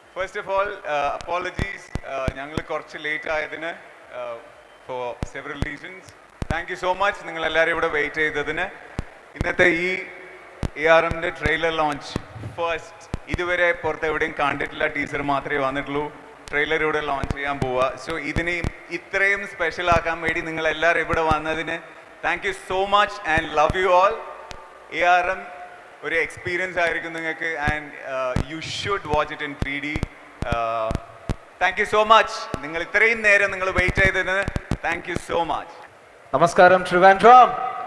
First of all apologies ഞങ്ങൾ കുറച്ച് late ആയതിന് for several reasons thank you so much നിങ്ങൾ എല്ലാവരും ഇവിടെ വെയിറ്റ് ചെയ്തതിന് ഇന്നത്തെ ഈ എ ആർ എമ്മിൻ്റെ ട്രെയിലർ ലോഞ്ച് ഫസ്റ്റ് ഇതുവരെ പുറത്ത് എവിടെയും കണ്ടിട്ടില്ല ടീസർ മാത്രമേ വന്നിട്ടുള്ളൂ ട്രെയിലർ ഇവിടെ ലോഞ്ച് ചെയ്യാൻ പോവുക സോ ഇതിനെ ഇത്രയും സ്പെഷ്യൽ ആക്കാൻ വേണ്ടി നിങ്ങൾ എല്ലാവരും ഇവിടെ വന്നതിന് thank you so much and love you all A R M ഒരു എക്സ്പീരിയൻസ് ആയിരിക്കും നിങ്ങൾക്ക് and you should watch it in three D thank you so much നിങ്ങൾ ഇത്രയും നേരം നിങ്ങൾ വെയിറ്റ് ചെയ്തതിന് താങ്ക് യു സോ മച്ച് നമസ്കാരം ട്രിവാൻഡ്രം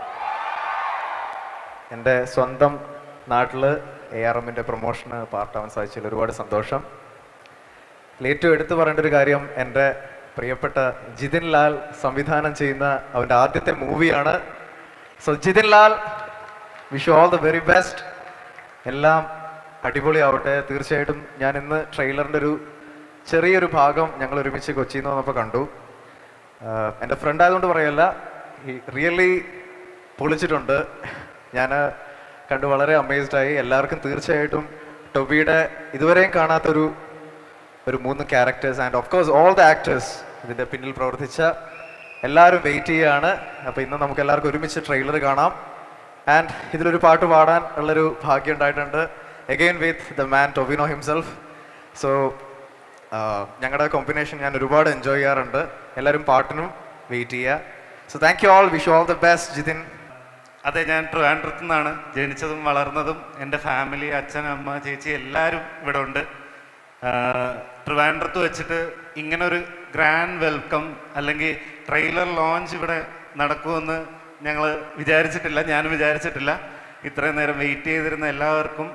എൻ്റെ സ്വന്തം നാട്ടിൽ എ ആർ എമ്മിൻ്റെ പ്രൊമോഷന് പാർട്ടാവാൻ സാധിച്ചതിൽ ഒരുപാട് സന്തോഷം ഇതിൽ ഏറ്റവും എടുത്തു പറയേണ്ട ഒരു കാര്യം എൻ്റെ പ്രിയപ്പെട്ട ജിതിൻ ലാൽ സംവിധാനം ചെയ്യുന്ന അവൻ്റെ ആദ്യത്തെ മൂവിയാണ് so Jithin Lal wish all the very best എല്ലാം അടിപൊളിയാവട്ടെ തീർച്ചയായിട്ടും ഞാൻ ഇന്ന് ട്രെയിലറിൻ്റെ ഒരു ചെറിയൊരു ഭാഗം ഞങ്ങൾ ഒരുമിച്ച് കൊച്ചിയിൽ നിന്ന് വന്നപ്പോൾ കണ്ടു ആഹ് എൻ്റെ ഫ്രണ്ട് ആയതുകൊണ്ട് പറയല്ല റിയലി പൊളിച്ചിട്ടുണ്ട് ഞാൻ കണ്ട് വളരെ അമേസ്ഡ് ആയി എല്ലാവർക്കും തീർച്ചയായിട്ടും ടൊബിയുടെ ഇതുവരെയും കാണാത്തൊരു ഒരു മൂന്ന് characters and of course all the actors ഇതിൻ്റെ പിന്നിൽ പ്രവർത്തിച്ച എല്ലാവരും വെയിറ്റ് ചെയ്യുകയാണ് അപ്പോൾ ഇന്ന് നമുക്ക് എല്ലാവർക്കും ഒരുമിച്ച് ട്രെയിലർ കാണാം ആൻഡ് ഇതിലൊരു പാട്ട് പാടാൻ ഉള്ളൊരു ഭാഗ്യം ഉണ്ടായിട്ടുണ്ട് again with the man Tovino himself so ഞങ്ങളുടെ കോമ്പിനേഷൻ ഞാൻ ഒരുപാട് എൻജോയ് ചെയ്യാറുണ്ട് എല്ലാവരും പാട്ടിനും വെയിറ്റ് ചെയ്യുക so thank you all wish all the best Jithin അതെ ഞാൻ ട്രിവാൻഡ്രത്തു നിന്നാണ് ജനിച്ചതും വളർന്നതും എൻ്റെ ഫാമിലി അച്ഛൻ അമ്മ ചേച്ചി എല്ലാവരും ഇവിടെ ഉണ്ട് ആഹ് ട്രിവാൻഡ്രത്ത് വെച്ചിട്ട് ഇങ്ങനെ ഒരു ഗ്രാൻഡ് വെൽക്കം അല്ലെങ്കിൽ ട്രെയിലർ ലോഞ്ച് ഇവിടെ നടക്കുമെന്ന് ഞങ്ങൾ വിചാരിച്ചിട്ടില്ല ഞാനും വിചാരിച്ചിട്ടില്ല ഇത്രയും നേരം വെയിറ്റ് ചെയ്തിരുന്ന എല്ലാവർക്കും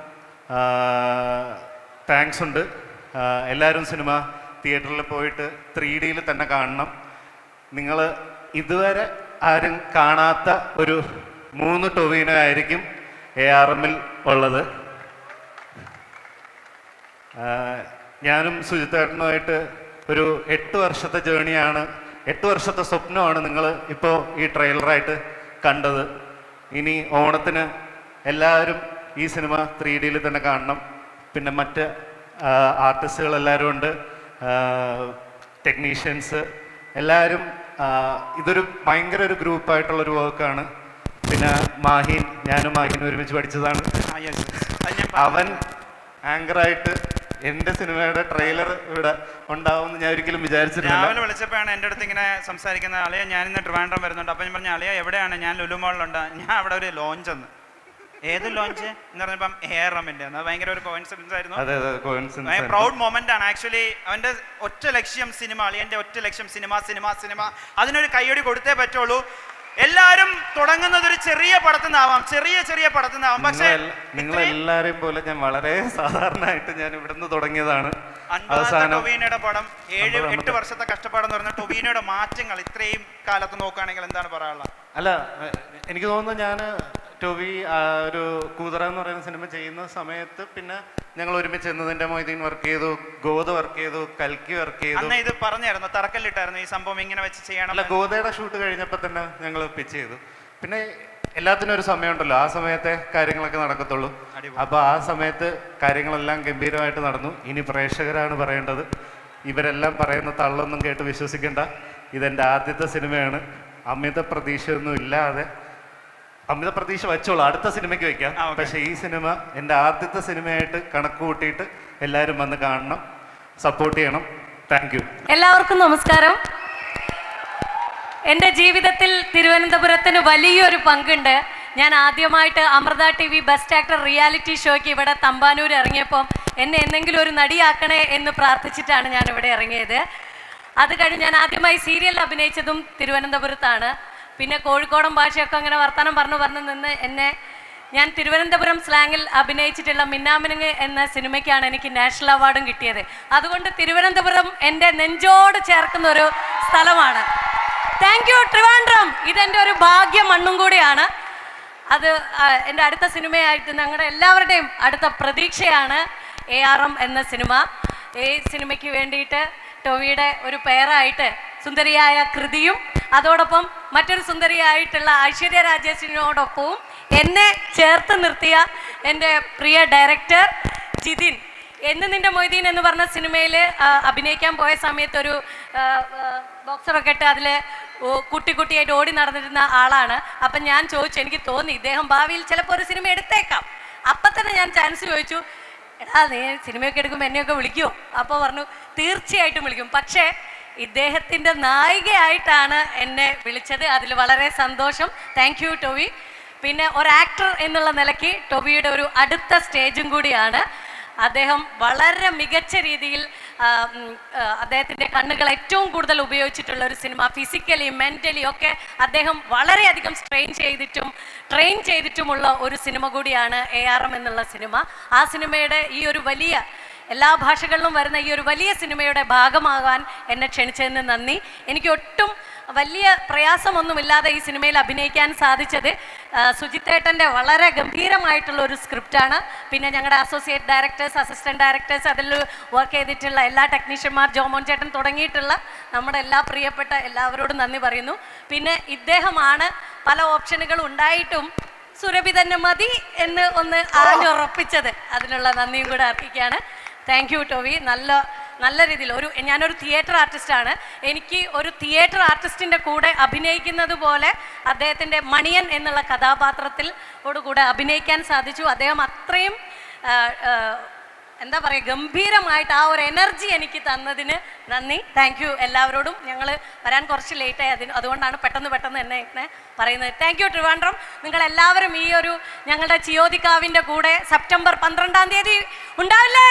താങ്ക്സ് ഉണ്ട് ആഹ് എല്ലാവരും സിനിമ തിയേറ്ററിൽ പോയിട്ട് ത്രീ ഡിയിൽ തന്നെ കാണണം നിങ്ങൾ ഇതുവരെ ആരും കാണാത്ത ഒരു മൂന്ന് ടൊവീനോ ആയിരിക്കും എ ആർ എമ്മിൽ ഉള്ളത് ആഹ് ഞാനും സുജിത്തേട്ടനുമായിട്ട് ഒരു എട്ട് വർഷത്തെ ജേണിയാണ് എട്ട് വർഷത്തെ സ്വപ്നമാണ് നിങ്ങൾ ഇപ്പോൾ ഈ ട്രെയിലറായിട്ട് കണ്ടത് ഇനി ഓണത്തിന് എല്ലാവരും ഈ സിനിമ ത്രീ ഡിയിൽ തന്നെ കാണണം പിന്നെ മറ്റ് ആർട്ടിസ്റ്റുകൾ എല്ലാവരും ഉണ്ട് ടെക്നീഷ്യൻസ് എല്ലാവരും ആഹ് ഇതൊരു ഭയങ്കര ഒരു ഗ്രൂപ്പായിട്ടുള്ളൊരു വർക്കാണ് പിന്നെ മാഹിൻ ഞാനും മാഹിനും ഒരുമിച്ച് പഠിച്ചതാണ് അവൻ ആങ്കറായിട്ട് എൻ്റെ സിനിമയുടെ ട്രെയിലർ ഇവിടെ ഉണ്ടാവുമെന്ന് ഞാൻ ഒരിക്കലും വിചാരിച്ചിട്ടില്ല രാവിലെ വിളിച്ചപ്പോഴാണ് എൻ്റെ അടുത്ത് ഇങ്ങനെ സംസാരിക്കുന്ന അളിയ ഞാൻ ഇന്ന് ട്രിവാൻഡ്രം വരുന്നുണ്ട് അപ്പം ഞാൻ പറഞ്ഞു അളിയ എവിടെയാണ് ഞാൻ ലുലുമോളിലുണ്ട് ഞാൻ അവിടെ ഒരു ലോഞ്ച് ഒന്ന് ഏത് ലോഞ്ച് എന്ന് പറഞ്ഞപ്പം എയർ റമ്മിൻ്റെ അത് ഭയങ്കര ഒരു കോയിൻസിഡൻസ് ആയിരുന്നു അതെ അതെ coincidence ആണ്. പ്രൗഡ് മൊമെന്റ് ആണ് ആക്ച്വലി അവന്റെ ഒറ്റ ലക്ഷ്യം സിനിമ അളിയന്റെ ഒറ്റ ലക്ഷ്യം സിനിമ സിനിമ സിനിമ അതിനൊരു കൈയടി കൊടുത്തേ പറ്റുള്ളൂ എല്ലാവരും തുടങ്ങുന്നത് ഒരു ചെറിയ പടത്തിൽ നിന്നാവാം ചെറിയ ചെറിയ പടത്തിൽ നിന്നാവാം പക്ഷേ നിങ്ങളെല്ല- നിങ്ങളെല്ലാരെയും പോലെ ഞാൻ വളരെ സാധാരണയായിട്ട് ഞാൻ ഇവിടുന്ന് തുടങ്ങിയതാണ് അൻപതാമത്തെ അവസാനം ടൊവീനയുടെ പടം ഏഴ് അൻപതാമത്തെ- എട്ട് വർഷത്തെ കഷ്ടപ്പാടെന്ന് പറഞ്ഞ ടൊവീനയുടെ മാറ്റങ്ങൾ ഇത്രയും കാലത്ത് നോക്കുകയാണെങ്കിൽ എന്താണ് പറയാനുള്ളത് അല്ല എ- എനിക്ക് തോന്നുന്നു ഞാൻ ടൊവി ആ, ഒരു കൂതറ എന്ന് പറയുന്ന സിനിമ ചെയ്യുന്ന സമയത്ത് പിന്നെ ഞങ്ങൾ ഒരുമിച്ച് എന്നതിൻ്റെ മൊയ്തീൻ വർക്ക് ചെയ്തു ഗോത വർക്ക് ചെയ്തു കൽക്കി വർക്ക് ചെയ്തു അന്ന് ഇത് പറഞ്ഞായിരുന്നു തറക്കല്ലിട്ടായിരുന്നു ഈ സംഭവം ഇങ്ങനെ വെച്ച് ചെയ്യണം അല്ല ഗോതയുടെ ഷൂട്ട് കഴിഞ്ഞപ്പോൾ തന്നെ ഞങ്ങൾ പിച്ച് ചെയ്തു പിന്നെ എല്ലാത്തിനും ഒരു സമയമുണ്ടല്ലോ ആ സമയത്തെ കാര്യങ്ങളൊക്കെ നടക്കത്തുള്ളൂ അപ്പോൾ ആ സമയത്ത് കാര്യങ്ങളെല്ലാം ഗംഭീരമായിട്ട് നടന്നു ഇനി പ്രേക്ഷകരാണ് പറയേണ്ടത് ഇവരെല്ലാം പറയുന്ന തള്ളൊന്നും കേട്ട് വിശ്വസിക്കേണ്ട ഇതെൻ്റെ ആദ്യത്തെ സിനിമയാണ് അമിത പ്രതീക്ഷയൊന്നും ഇല്ലാതെ അമിത പ്രതീക്ഷ വെച്ചോളൂ അടുത്ത സിനിമയ്ക്ക് വെക്കാം ആ, okay. പക്ഷേ ഈ സിനിമ എൻ്റെ ആദ്യത്തെ സിനിമയായിട്ട് കണക്ക് കൂട്ടിയിട്ട് എല്ലാവരും വന്ന് കാണണം സപ്പോർട്ട് ചെയ്യണം താങ്ക് യു എല്ലാവർക്കും നമസ്കാരം എൻ്റെ ജീവിതത്തിൽ തിരുവനന്തപുരത്തിന് വലിയൊരു പങ്കുണ്ട് ഞാൻ ആദ്യമായിട്ട് Amrita T V best actor reality ഷോയ്ക്ക് ഇവിടെ തമ്പാനൂർ ഇറങ്ങിയപ്പം എന്നെ എന്തെങ്കിലും ഒരു നടിയാക്കണേ എന്ന് പ്രാർത്ഥിച്ചിട്ടാണ് ഞാൻ ഇവിടെ ഇറങ്ങിയത് അത് കഴിഞ്ഞ് ഞാൻ ആദ്യമായി സീരിയൽ അഭിനയിച്ചതും തിരുവനന്തപുരത്താണ് പിന്നെ കോഴിക്കോടൻ ഭാഷയൊക്കെ അങ്ങനെ വർത്തമാനം പറഞ്ഞു പറഞ്ഞു നിന്ന് എന്നെ ഞാൻ തിരുവനന്തപുരം സ്ലാങ്ങിൽ അഭിനയിച്ചിട്ടുള്ള മിന്നാമിനുങ്ങ് എന്ന സിനിമയ്ക്കാണ് എനിക്ക് നാഷണൽ അവാർഡും കിട്ടിയത് അതുകൊണ്ട് തിരുവനന്തപുരം എൻ്റെ നെഞ്ചോട് ചേർക്കുന്ന ഒരു സ്ഥലമാണ് താങ്ക് യു ട്രിവാൻഡ്രം ഇതെൻ്റെ ഒരു ഭാഗ്യ മണ്ണും കൂടിയാണ് അത് ആ, എൻ്റെ അടുത്ത സിനിമയായിട്ട് ഞങ്ങളുടെ എല്ലാവരുടെയും അടുത്ത പ്രതീക്ഷയാണ് എ ആർ എം എന്ന സിനിമ ഈ സിനിമയ്ക്ക് വേണ്ടിയിട്ട് ടൊവിയുടെ ഒരു പേരായിട്ട് സുന്ദരിയായ കൃതിയും അതോടൊപ്പം മറ്റൊരു സുന്ദരിയായിട്ടുള്ള ഐശ്വര്യ രാജേഷിനോടൊപ്പവും എന്നെ ചേർത്ത് നിർത്തിയ എൻ്റെ പ്രിയ ഡയറക്ടർ ജിതിൻ എന്ന് നിന്റെ മൊയ്തീൻ എന്ന് പറഞ്ഞ സിനിമയിൽ അഭിനയിക്കാൻ പോയ സമയത്ത് ഒരു ബോക്സറൊക്കെ ഇട്ട് അതിൽ കുട്ടി കുട്ടിയായിട്ട് ഓടി നടന്നിരുന്ന ആളാണ് അപ്പം ഞാൻ ചോദിച്ചു എനിക്ക് തോന്നി ഇദ്ദേഹം ഭാവിയിൽ ചിലപ്പോൾ ഒരു സിനിമ എടുത്തേക്കാം അപ്പം തന്നെ ഞാൻ ചാൻസ് ചോദിച്ചു എടാ നീ സിനിമയൊക്കെ എടുക്കുമ്പോൾ എന്നെയൊക്കെ വിളിക്കുമോ അപ്പോൾ പറഞ്ഞു തീർച്ചയായിട്ടും വിളിക്കും പക്ഷേ ഇദ്ദേഹത്തിൻ്റെ നായികയായിട്ടാണ് എന്നെ വിളിച്ചത് അതിൽ വളരെ സന്തോഷം താങ്ക് യു ടോവി പിന്നെ ഒരു ആക്ടർ എന്നുള്ള നിലയ്ക്ക് ടൊബിയുടെ ഒരു അടുത്ത സ്റ്റേജും കൂടിയാണ് അദ്ദേഹം വളരെ മികച്ച രീതിയിൽ ആ, ഉം, ആ, അദ്ദേഹത്തിൻ്റെ കണ്ണുകൾ ഏറ്റവും കൂടുതൽ ഉപയോഗിച്ചിട്ടുള്ള ഒരു സിനിമ ഫിസിക്കലി മെൻ്റലി ഒക്കെ അദ്ദേഹം വളരെയധികം സ്ട്രെയിൻ ചെയ്തിട്ടും ട്രെയിൻ ചെയ്തിട്ടുമുള്ള ഒരു സിനിമ കൂടിയാണ് എ ആർ എം എന്നുള്ള സിനിമ ആ സിനിമയുടെ ഈ ഒരു വലിയ എല്ലാ ഭാഷകളിലും വരുന്ന ഈ ഒരു വലിയ സിനിമയുടെ ഭാഗമാകാൻ എന്നെ ക്ഷണിച്ചതിന് നന്ദി എനിക്ക് ഒട്ടും വലിയ പ്രയാസമൊന്നുമില്ലാതെ ഈ സിനിമയിൽ അഭിനയിക്കാൻ സാധിച്ചത് ആ, സുജിത്തേട്ടൻ്റെ വളരെ ഗംഭീരമായിട്ടുള്ള ഒരു സ്ക്രിപ്റ്റാണ് പിന്നെ ഞങ്ങളുടെ അസോസിയേറ്റ് ഡയറക്ടേഴ്സ് അസിസ്റ്റന്റ് ഡയറക്ടേഴ്സ് അതിൽ വർക്ക് ചെയ്തിട്ടുള്ള എല്ലാ ടെക്നീഷ്യന്മാർ ജോമോൻ ചേട്ടൻ തുടങ്ങിയിട്ടുള്ള നമ്മുടെ എല്ലാ പ്രിയപ്പെട്ട എല്ലാവരോടും നന്ദി പറയുന്നു പിന്നെ ഇദ്ദേഹമാണ് പല ഓപ്ഷനുകൾ ഉണ്ടായിട്ടും സുരഭി തന്നെ മതി എന്ന് ഒന്ന് ആഞ്ഞുറപ്പിച്ചത് അതിനുള്ള നന്ദിയും കൂടെ അർപ്പിക്കുകയാണ് താങ്ക് യു ടോവി നല്ല നല്ല രീതിയിൽ ഒരു ഞാനൊരു തിയേറ്റർ ആർട്ടിസ്റ്റാണ് എനിക്ക് ഒരു തിയേറ്റർ ആർട്ടിസ്റ്റിൻ്റെ കൂടെ അഭിനയിക്കുന്നത് പോലെ അദ്ദേഹത്തിൻ്റെ മണിയൻ എന്നുള്ള കഥാപാത്രത്തിൽ കൂടെ അഭിനയിക്കാൻ സാധിച്ചു അദ്ദേഹം അത്രയും ആ, ആ, എന്താ പറയുക ഗംഭീരമായിട്ട് ആ ഒരു എനർജി എനിക്ക് തന്നതിന് നന്ദി താങ്ക് യു എല്ലാവരോടും ഞങ്ങൾ വരാൻ കുറച്ച് ലേറ്റായി അതിന് അതുകൊണ്ടാണ് പെട്ടെന്ന് പെട്ടെന്ന് എന്നെ ഇങ്ങനെ പറയുന്നത് താങ്ക് യു ട്രിവാൻഡ്രം നിങ്ങൾ എല്ലാവരും ഈ ഒരു ഞങ്ങളുടെ ചിയോദിക്കാവിൻ്റെ കൂടെ സെപ്റ്റംബർ പന്ത്രണ്ടാം തീയതി ഉണ്ടാവില്ലേ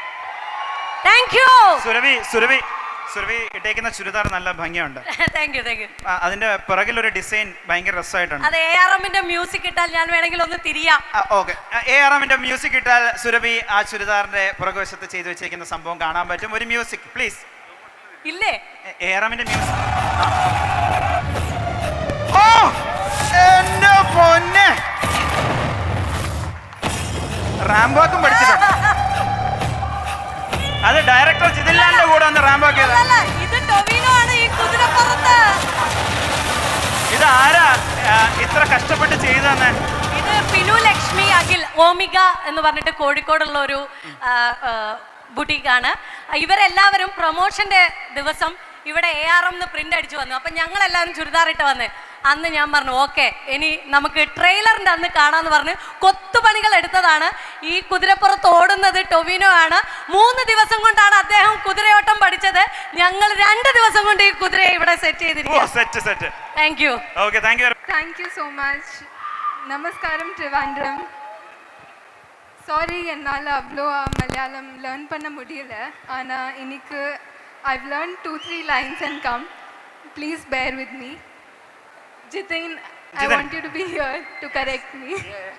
താങ്ക് യു സുരഭി സുരഭി സുരഭി ഇട്ടേക്കുന്ന ചുരിദാർ നല്ല ഭംഗിയുണ്ട് താങ്ക് യു താങ്ക് യു ആ, അതിന്റെ പിറകിലൊരു ഡിസൈൻ ഭയങ്കര രസമായിട്ടുണ്ട് അത് എ ആർ എമ്മിന്റെ മ്യൂസിക് ഇട്ടാൽ ഞാൻ വേണമെങ്കിൽ ഒന്ന് തിരിയാം ഓക്കെ എ ആർ എമ്മിന്റെ മ്യൂസിക് ഇട്ടാൽ സുരഭി ആ ചുരിദാറിന്റെ പുറകുവശത്ത് ചെയ്തു വെച്ചേക്കുന്ന സംഭവം കാണാൻ പറ്റും ഒരു മ്യൂസിക് പ്ലീസ് ഇല്ലേ എ ആർ എമ്മിന്റെ മ്യൂസിക് ഓ എന്റെ പൊന്നെ റാംബോക്കും പഠിച്ചിട്ടുണ്ട് അത് ഡയറക്ടർ ജിതിൻലാലിന്റെ കൂടെ ഒന്ന് റാംബോക്ക് ചെയ്ത അല്ലല്ല, ഇത് ടൊവിനോ ആണ് ഈ കുതിരപ്പുറത്ത് ഇത് ആരാ ആ, ഇത്ര കഷ്ടപ്പെട്ട് ചെയ്തതെന്ന് ഇത് പിനു ലക്ഷ്മി അഖിൽ ഓമിക എന്ന് പറഞ്ഞിട്ട് കോഴിക്കോടുള്ള ഒരു ബുട്ടീക്കാണ് ഇവരെല്ലാവരും പ്രൊമോഷന്റെ ദിവസം ഇവിടെ എ ആർ എം പ്രിന്റ് അടിച്ചു വന്നു അപ്പം ഞങ്ങൾ എല്ലാവരും ചുരിദാറിട്ട് വന്ന് അന്ന് ഞാൻ പറഞ്ഞു ഓക്കെ ഇനി നമുക്ക് ട്രെയിലറിന്റെ അന്ന് കാണാന്ന് പറഞ്ഞ് കൊത്തുപണികൾ എടുത്തതാണ് ഈ കുതിരപ്പുറത്ത് ഓടുന്നത് ടൊവിനോ ആണ് മൂന്ന് ദിവസം കൊണ്ടാണ് അദ്ദേഹം കുതിരയോട്ടം പഠിച്ചത് ഞങ്ങൾ രണ്ട് ദിവസം കൊണ്ട് ഈ കുതിരയെ ഇവിടെ സെറ്റ് ഓ ചെയ്തിരിക്കുക set set thank you okay thank you Thank you so much. Namaskaram Trivandrum. Sorry என்னால் அவ்வளோ மலையாளம் லேர்ன் பண்ண முடியல ஆனால் இன்னைக்கு I've learn two three lines and come please bear with me Jithin I Jitin. Want you to be here to correct me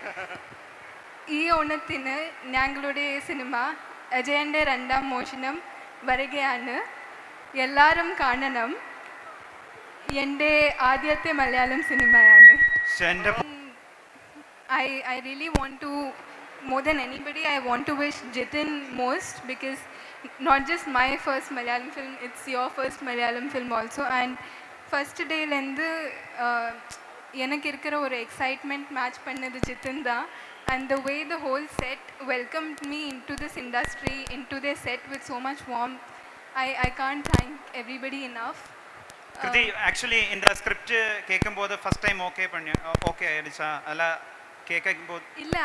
ഈ ഓണത്തിന് ഞങ്ങളുടെ cinema അജയൻ്റെ രണ്ടാം മോഷണം വരികയാണ് എല്ലാവരും കാണണം എൻ്റെ ആദ്യത്തെ മലയാളം സിനിമയാണ് എന്റെ I, I really want to, more than anybody, I want to wish Jitin most because not just my first Malayalam film, it's your first Malayalam film also. And first டேலேருந்து எனக்கு இருக்கிற ஒரு எக்ஸைட்மெண்ட் மேட்ச் பண்ணது ஜித்தின் தான் and the way the whole set welcomed me into this industry into the set with so much warm I I can thank everybody enough Krithi actually இந்த script கேட்கும்போது first time okay பண்ணி okay ஆயிடுச்சா அதில் கேட்கும்போது இல்லை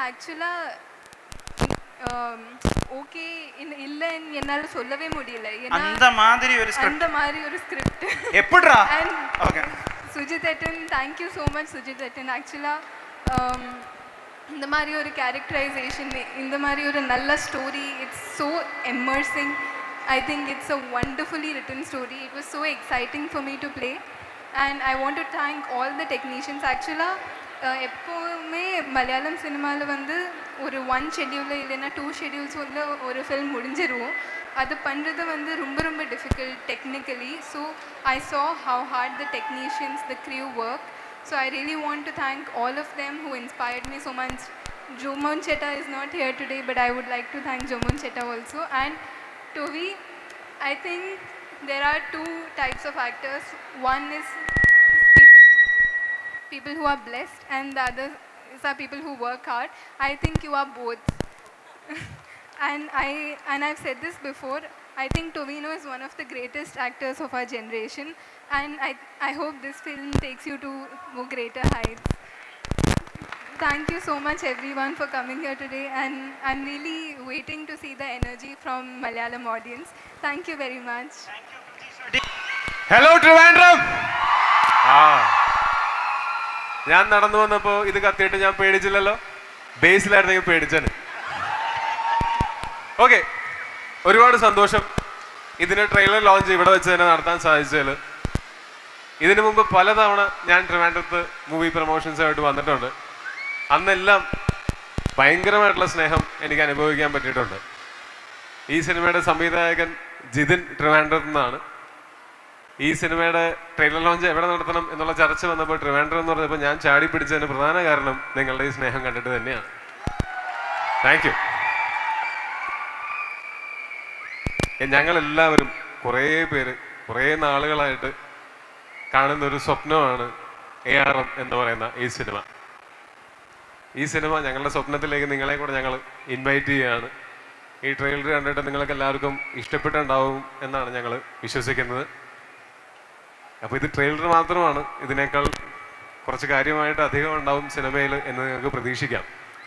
ஆக்சுவலாக okay இல்லைன்னு என்னால் சொல்லவே முடியல ஏன்னா அந்த மாதிரி ஒரு ஸ்கிரிப்ட் அந்த மாதிரி ஒரு ஸ்கிரிப்ட் எப்படிடா And- ஓகே சுஜித் எட்டன் தேங்க்யூ ஸோ மச் சுஜித் எட்டன் ஆக்சுவலாக இந்த மாதிரி ஒரு கேரக்டரைசேஷன் இந்த மாதிரி ஒரு நல்ல story it's so immersing I think it's a wonderfully written story it was so exciting for me to play and I want to thank all the technicians ஆக்சுவலாக எப்போவுமே மலையாளம் சினிமாவில் வந்து ஒரு ஒன் ஷெட்யூலில் இல்லைன்னா டூ ஷெட்யூல்ஸில் ஒரு ஃபில்ம் முடிஞ்சிருவோம் அது பண்ணுறது வந்து ரொம்ப ரொம்ப difficult technically so I saw how hard the technicians, the crew work. So I really want to thank all of them who inspired me so much. Jomon Chetta is not here today, but I would like to thank Jomon Chetta also. And Tovi, I think there are two types of actors. One is people, people who are blessed, and the other is are people who work hard. I think you are both. and I and I've said this before. I think Tovino is one of the greatest actors of our generation, and I I hope this film takes you to more greater heights. Thank you so much, everyone, for coming here today, and I'm really waiting to see the energy from Malayalam audience. Thank you very much. Hello Trivandrum ആ ഞാൻ നടന്നു വന്നപ്പോ ഇത് കത്തിയിട്ട് ഞാൻ പേടിച്ചില്ലല്ലോ ബേസിലായിരുന്നെങ്കിൽ പേടിച്ചാണ് okay ഒരുപാട് സന്തോഷം ഇതിന് trailer launch ഇവിടെ വെച്ച് തന്നെ നടത്താൻ സാധിച്ചതിൽ ഇതിനു മുമ്പ് പലതവണ ഞാൻ ട്രിവാൻഡ്രത്ത് മൂവി പ്രൊമോഷൻസുമായിട്ട് വന്നിട്ടുണ്ട് അന്നെല്ലാം ഭയങ്കരമായിട്ടുള്ള സ്നേഹം എനിക്ക് അനുഭവിക്കാൻ പറ്റിയിട്ടുണ്ട് ഈ സിനിമയുടെ സംവിധായകൻ ജിതിൻ ട്രിവാൻഡ്രത്ത് നിന്നാണ് ഈ സിനിമയുടെ ട്രെയിലർ ലോഞ്ച് എവിടെ നടത്തണം എന്നുള്ള ചർച്ച വന്നപ്പോൾ ട്രിവാൻഡ്രം എന്ന് പറഞ്ഞപ്പോൾ ഞാൻ ചാടി പിടിച്ചതിന് പ്രധാന കാരണം നിങ്ങളുടെ ഈ സ്നേഹം കണ്ടിട്ട് തന്നെയാണ് താങ്ക് യു ഞങ്ങൾ എല്ലാവരും കുറേ പേര് കുറേ നാളുകളായിട്ട് കാണുന്ന ഒരു സ്വപ്നമാണ് എ ആർ എം എന്ന് പറയുന്ന ഈ സിനിമ ഈ സിനിമ ഞങ്ങളുടെ സ്വപ്നത്തിലേക്ക് നിങ്ങളെ കൂടെ ഞങ്ങൾ ഇൻവൈറ്റ് ചെയ്യുകയാണ് ഈ ട്രെയിലർ കണ്ടിട്ട് നിങ്ങൾക്ക് എല്ലാവർക്കും ഇഷ്ടപ്പെട്ടുണ്ടാവും എന്നാണ് ഞങ്ങൾ വിശ്വസിക്കുന്നത് അപ്പോൾ ഇത് ട്രെയിലർ മാത്രമാണ് ഇതിനേക്കാൾ കുറച്ച് കാര്യമായിട്ട് അധികം ഉണ്ടാവും സിനിമയിൽ എന്ന് നിങ്ങൾക്ക് പ്രതീക്ഷിക്കാം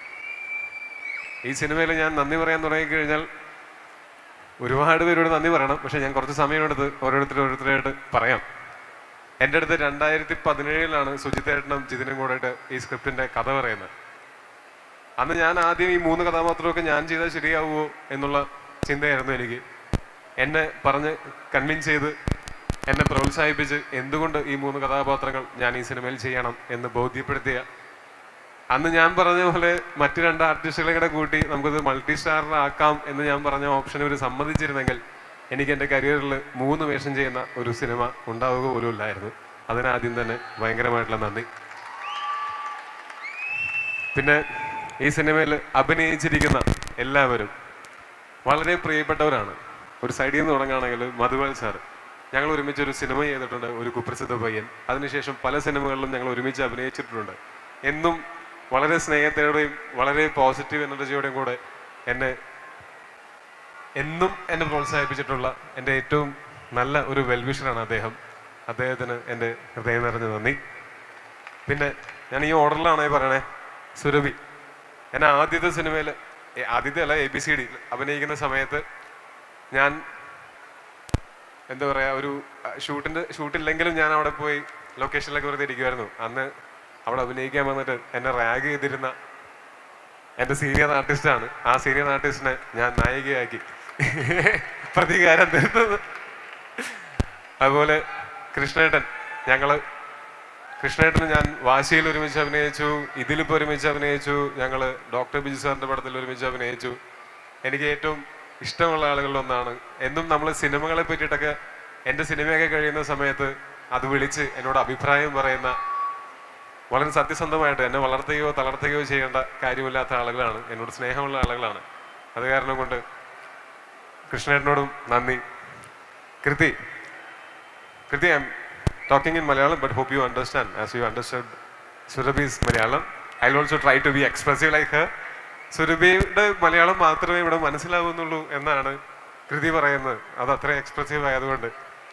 ഈ സിനിമയിൽ ഞാൻ നന്ദി പറയാൻ തുടങ്ങിക്കഴിഞ്ഞാൽ ഒരുപാട് പേരോട് നന്ദി പറയണം പക്ഷെ ഞാൻ കുറച്ച് സമയമെടുത്ത് ഓരോരുത്തർ ഓരോരുത്തരായിട്ട് പറയാം എൻ്റെ അടുത്ത് രണ്ടായിരത്തി പതിനേഴിലാണ് സുജിത്തേട്ടനും ജിതിനും കൂടെയിട്ട് ഈ സ്ക്രിപ്റ്റിന്റെ കഥ പറയുന്നത് അന്ന് ഞാൻ ആദ്യം ഈ മൂന്ന് കഥാപാത്രമൊക്കെ ഞാൻ ചെയ്താൽ ശരിയാവുമോ എന്നുള്ള ചിന്തയായിരുന്നു എനിക്ക് എന്നെ പറഞ്ഞ് കൺവിൻസ് ചെയ്ത് എന്നെ പ്രോത്സാഹിപ്പിച്ച് എന്തുകൊണ്ട് ഈ മൂന്ന് കഥാപാത്രങ്ങൾ ഞാൻ ഈ സിനിമയിൽ ചെയ്യണം എന്ന് ബോധ്യപ്പെടുത്തിയ അന്ന് ഞാൻ പറഞ്ഞ പോലെ മറ്റു രണ്ട് ആർട്ടിസ്റ്റുകളെ കൂടെ കൂട്ടി നമുക്കത് മൾട്ടി സ്റ്റാറിലാക്കാം എന്ന് ഞാൻ പറഞ്ഞ ഓപ്ഷൻ ഇവർ സമ്മതിച്ചിരുന്നെങ്കിൽ എനിക്ക് എൻ്റെ കരിയറിൽ മൂന്ന് വേഷം ചെയ്യുന്ന ഒരു സിനിമ ഉണ്ടാവുക പോലും ഇല്ലായിരുന്നു അതിനാദ്യം തന്നെ ഭയങ്കരമായിട്ടുള്ള നന്ദി പിന്നെ ഈ സിനിമയിൽ അഭിനയിച്ചിരിക്കുന്ന എല്ലാവരും വളരെ പ്രിയപ്പെട്ടവരാണ് ഒരു സൈഡിൽ നിന്ന് തുടങ്ങുകയാണെങ്കിൽ മധുബാൽ സാർ ഞങ്ങൾ ഒരുമിച്ച് ഒരു സിനിമ ചെയ്തിട്ടുണ്ട് ഒരു കുപ്രസിദ്ധ പയ്യൻ അതിനുശേഷം പല സിനിമകളിലും ഞങ്ങൾ ഒരുമിച്ച് അഭിനയിച്ചിട്ടുണ്ട് എന്നും വളരെ സ്നേഹത്തോടെയും വളരെ പോസിറ്റീവ് എനർജിയോടെയും കൂടെ എന്നെ എന്നും എന്നെ പ്രോത്സാഹിപ്പിച്ചിട്ടുള്ള എൻ്റെ ഏറ്റവും നല്ല ഒരു വെൽവിഷറാണ് അദ്ദേഹം അദ്ദേഹത്തിന് എൻ്റെ ഹൃദയം നിറഞ്ഞ നന്ദി പിന്നെ ഞാൻ ഈ ഓർഡറിലാണ് പറയണേ സുരഭി എന്നെ ആദ്യത്തെ സിനിമയിൽ ആദ്യത്തെ അല്ല എ ബി സി ഡി അഭിനയിക്കുന്ന സമയത്ത് ഞാൻ എന്താ പറയാ ഒരു ഷൂട്ടിന്റെ ഷൂട്ടില്ലെങ്കിലും ഞാൻ അവിടെ പോയി ലൊക്കേഷനിലൊക്കെ വെറുതെ ഇരിക്കുമായിരുന്നു അന്ന് അവിടെ അഭിനയിക്കാൻ വന്നിട്ട് എന്നെ റാഗ് ചെയ്തിരുന്ന എൻ്റെ സീനിയർ ആർട്ടിസ്റ്റാണ് ആ സീനിയർ ആർട്ടിസ്റ്റിനെ ഞാൻ നായികയാക്കി പ്രതികാരം തീർത്തത് അതുപോലെ കൃഷ്ണേട്ടൻ ഞങ്ങള് കൃഷ്ണേട്ടന് ഞാൻ വാശിയിൽ ഒരുമിച്ച് അഭിനയിച്ചു ഇതിലിപ്പോൾ ഒരുമിച്ച് അഭിനയിച്ചു ഞങ്ങൾ ഡോക്ടർ ബിജു സാറിന്റെ പടത്തിൽ ഒരുമിച്ച് അഭിനയിച്ചു എനിക്ക് ഏറ്റവും ഇഷ്ടമുള്ള ആളുകളിൽ ഒന്നാണ് എന്നും നമ്മൾ സിനിമകളെ പറ്റിയിട്ടൊക്കെ എൻ്റെ സിനിമയൊക്കെ കഴിയുന്ന സമയത്ത് അത് വിളിച്ച് എന്നോട് അഭിപ്രായം പറയുന്ന വളരെ സത്യസന്ധമായിട്ട് എന്നെ വളർത്തുകയോ തളർത്തുകയോ ചെയ്യേണ്ട കാര്യമില്ലാത്ത ആളുകളാണ് എന്നോട് സ്നേഹമുള്ള ആളുകളാണ് അത് കാരണം കൊണ്ട് കൃഷ്ണേട്ടനോടും നന്ദി Krithi Krithi I'm talking in Malayalam, but hope you understand as you understood Surabhi's Malayalam. I'll also try to be expressive like her. സുരഭിയുടെ മലയാളം മാത്രമേ ഇവിടെ മനസ്സിലാവുന്നുള്ളൂ എന്നാണ് കൃതി പറയുന്നത് അത് അത്ര എക്സ്പ്രസീവ് ആയതുകൊണ്ട്